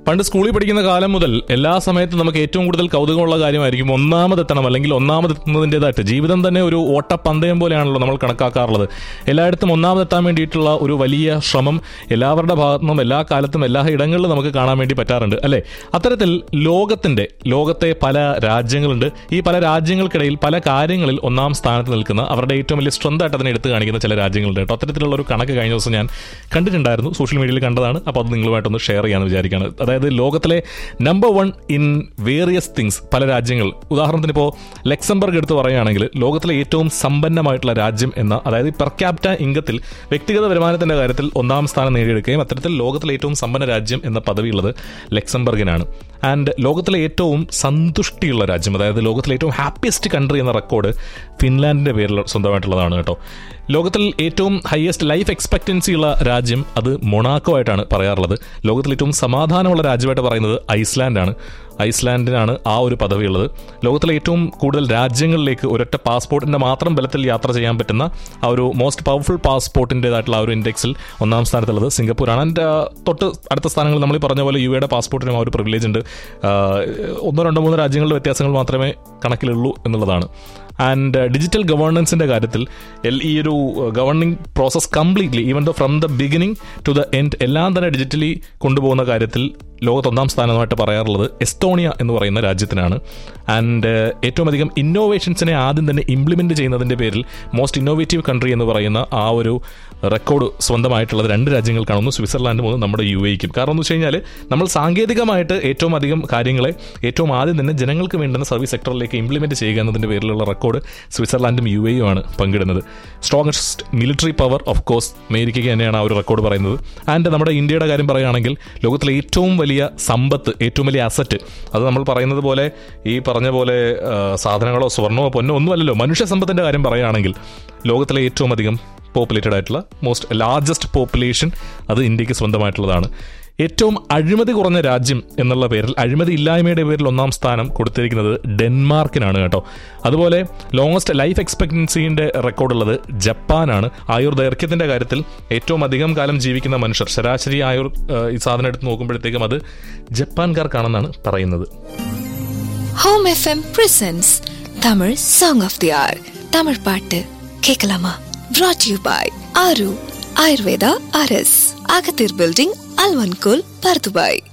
പണ്ട് സ്കൂളിൽ പഠിക്കുന്ന കാലം മുതൽ എല്ലാ സമയത്തും നമുക്ക് ഏറ്റവും കൂടുതൽ കൗതുകമുള്ള കാര്യമായിരിക്കും ഒന്നാമതെത്തണം അല്ലെങ്കിൽ ഒന്നാമതെത്തുന്നതിൻ്റെതായിട്ട് ജീവിതം തന്നെ ഒരു ഓട്ടപ്പന്തയം പോലെയാണല്ലോ നമ്മൾ കണക്കാക്കാറുള്ളത് എല്ലായിടത്തും ഒന്നാമതെത്താൻ വേണ്ടിയിട്ടുള്ള ഒരു വലിയ ശ്രമം എല്ലാവരുടെ ഭാഗത്തു നിന്നും എല്ലാ കാലത്തും എല്ലാ ഇടങ്ങളിലും നമുക്ക് കാണാൻ വേണ്ടി പറ്റാറുണ്ട് അല്ലേ അത്തരത്തിൽ ലോകത്തിന്റെ ലോകത്തെ പല രാജ്യങ്ങളുണ്ട് ഈ പല രാജ്യങ്ങൾക്കിടയിൽ പല കാര്യങ്ങളിൽ ഒന്നാം സ്ഥാനത്ത് നിൽക്കുന്ന അവരുടെ ഏറ്റവും വലിയ സ്ട്രെങ്ത് ആയിട്ട് അതിനെ എടുത്തു കാണിക്കുന്ന ചില രാജ്യങ്ങളുണ്ട് കേട്ടോ അത്തരത്തിലുള്ള ഒരു കണക്ക് കഴിഞ്ഞ ദിവസം ഞാൻ കണ്ടിട്ടുണ്ടായിരുന്നു സോഷ്യൽ മീഡിയയിൽ കണ്ടതാണ് അപ്പോൾ അത് നിങ്ങളുമായിട്ടൊന്ന് ഷെയർ ചെയ്യാമെന്ന് വിചാരിക്കുകയാണ് അതായത് ലോകത്തിലെ number one in various things പല രാജ്യങ്ങൾ ഉദാഹരണത്തിന് ഇപ്പോൾ ലക്സംബർഗ് എടുത്ത് പറയുകയാണെങ്കിൽ ലോകത്തിലെ ഏറ്റവും സമ്പന്നമായിട്ടുള്ള രാജ്യം എന്ന അതായത് പെർ ക്യാപിറ്റ ഇംഗത്തിൽ വ്യക്തിഗത വരുമാനത്തിന്റെ കാര്യത്തിൽ ഒന്നാം സ്ഥാനം നേടിയെടുക്കുകയും അത്തരത്തിൽ ലോകത്തിലെ ഏറ്റവും സമ്പന്ന രാജ്യം എന്ന പദവിയുള്ളത് ലക്സംബർഗിനാണ് ആൻഡ് ലോകത്തിലെ ഏറ്റവും സന്തുഷ്ടിയുള്ള രാജ്യം അതായത് ലോകത്തിലെ ഏറ്റവും ഹാപ്പിയസ്റ്റ് കൺട്രി എന്ന റെക്കോർഡ് ഫിൻലാൻഡിന്റെ പേരിൽ സ്വന്തമായിട്ടുള്ളതാണ് കേട്ടോ ലോകത്തിൽ ഏറ്റവും ഹയസ്റ്റ് ലൈഫ് എക്സ്പെക്ടൻസി ഉള്ള രാജ്യം അത് മൊണാക്കോ ആയിട്ടാണ് പറയാറുള്ളത് ലോകത്തിൽ ഏറ്റവും സമാധാനമുള്ള രാജ്യമായിട്ട് പറയുന്നത് ഐസ്ലാൻഡാണ് ഐസ്ലാൻഡിനാണ് ആ ഒരു പദവിയുള്ളത് ലോകത്തിലെ ഏറ്റവും കൂടുതൽ രാജ്യങ്ങളിലേക്ക് ഒരൊറ്റ പാസ്പോർട്ടിന്റെ മാത്രം ബലത്തിൽ യാത്ര ചെയ്യാൻ പറ്റുന്ന ആ ഒരു മോസ്റ്റ് പവർഫുൾ പാസ്പോർട്ടിൻ്റെതായിട്ടുള്ള ആ ഒരു ഇൻഡെക്സിൽ ഒന്നാം സ്ഥാനത്തുള്ളത് സിംഗപ്പൂരാണ് ആൻഡ് തൊട്ട് അടുത്ത സ്ഥാനങ്ങൾ നമ്മൾ ഈ പറഞ്ഞ പോലെ യു എയുടെ പാസ്പോർട്ടിനും ആ ഒരു പ്രിവിലേജ് ഉണ്ട് ആ, ഒന്നോ രണ്ടോ മൂന്നോ രാജ്യങ്ങളുടെ വ്യത്യാസങ്ങൾ മാത്രമേ കണക്കിലുള്ളൂ എന്നുള്ളതാണ് ആൻഡ് ഡിജിറ്റൽ ഗവേണൻസിന്റെ കാര്യത്തിൽ എൽ- ഈ ഒരു governing process completely even the from the beginning to the end എല്ലാം തന്നെ ഡിജിറ്റലി കൊണ്ടുപോകുന്ന കാര്യത്തിൽ ലോകത്ത് ഒന്നാം സ്ഥാനമായിട്ട് പറയാറുള്ളത് എസ്റ്റോണിയ എന്ന് പറയുന്ന രാജ്യത്തിനാണ് ആൻഡ് ഏറ്റവും അധികം ഇന്നോവേഷൻസിനെ ആദ്യം തന്നെ ഇംപ്ലിമെന്റ് ചെയ്യുന്നതിന്റെ പേരിൽ മോസ്റ്റ് ഇന്നോവേറ്റീവ് കൺട്രി എന്ന് പറയുന്ന ആ ഒരു റെക്കോർഡ് സ്വന്തമായിട്ടുള്ളത് രണ്ട് രാജ്യങ്ങൾക്കാണ് ഒന്ന് സ്വിറ്റ്സർലാൻഡും ഒന്ന് നമ്മുടെ യു എക്കും കാരണം എന്ന് വെച്ച് കഴിഞ്ഞാൽ നമ്മൾ സാങ്കേതികമായിട്ട് ഏറ്റവും അധികം കാര്യങ്ങളെ ഏറ്റവും ആദ്യം തന്നെ ജനങ്ങൾക്ക് വേണ്ടുന്ന സർവീസ് സെക്ടറിലേക്ക് ഇംപ്ലിമെന്റ് ചെയ്യുക എന്നതിന്റെ പേരിലുള്ള റെക്കോർഡ് സ്വിറ്റ്സർലാൻഡും യു എയും ആണ് പങ്കിടുന്നത് strongest military power of course അമേരിക്കയ്ക്ക് തന്നെയാണ് ആ ഒരു റെക്കോർഡ് പറയുന്നത് ആൻഡ് നമ്മുടെ ഇന്ത്യയുടെ കാര്യം പറയുകയാണെങ്കിൽ ലോകത്തിലെ ഏറ്റവും വലിയ സമ്പത്ത് ഏറ്റവും വലിയ അസറ്റ് അത് നമ്മൾ പറയുന്നത് പോലെ ഈ പറഞ്ഞ പോലെ ആ, സാധനങ്ങളോ സ്വർണ്ണമോ പൊന്നോ ഒന്നുമല്ലല്ലോ മനുഷ്യ സമ്പത്തിന്റെ കാര്യം പറയുകയാണെങ്കിൽ ലോകത്തിലെ ഏറ്റവും അധികം പോപ്പുലേറ്റഡ് ആയിട്ടുള്ള മോസ്റ്റ് ലാർജസ്റ്റ് പോപ്പുലേഷൻ അത് ഇന്ത്യക്ക് സ്വന്തമായിട്ടുള്ളതാണ് ഏറ്റവും അഴിമതി കുറഞ്ഞ രാജ്യം എന്നുള്ള പേരിൽ അഴിമതി ഇല്ലായ്മയുടെ പേരിൽ ഒന്നാം സ്ഥാനം കൊടുത്തിരിക്കുന്നത് ഡെൻമാർക്കിനാണ് കേട്ടോ അതുപോലെ ലോങ്ങസ്റ്റ് ലൈഫ് എക്സ്പെക്ടൻസിന്റെ റെക്കോർഡുള്ളത് ജപ്പാനാണ് ആയുർ ദൈർഘ്യത്തിന്റെ കാര്യത്തിൽ ഏറ്റവും അധികം കാലം ജീവിക്കുന്ന മനുഷ്യർ ശരാശരി ആയുർ ഏഹ്, ഈ സാധനം എടുത്ത് നോക്കുമ്പോഴത്തേക്കും അത് ജപ്പാൻകാർക്കാണെന്നാണ് പറയുന്നത് home FM presents Tamil song of the hour Tamil பாட்டு கேட்கலாமா brought யூ பாய் ஆரு ஆயுர்வேதா அரஸ் அகத்தீர் பில்டிங் அல்வன்கோல் பர்துபாய்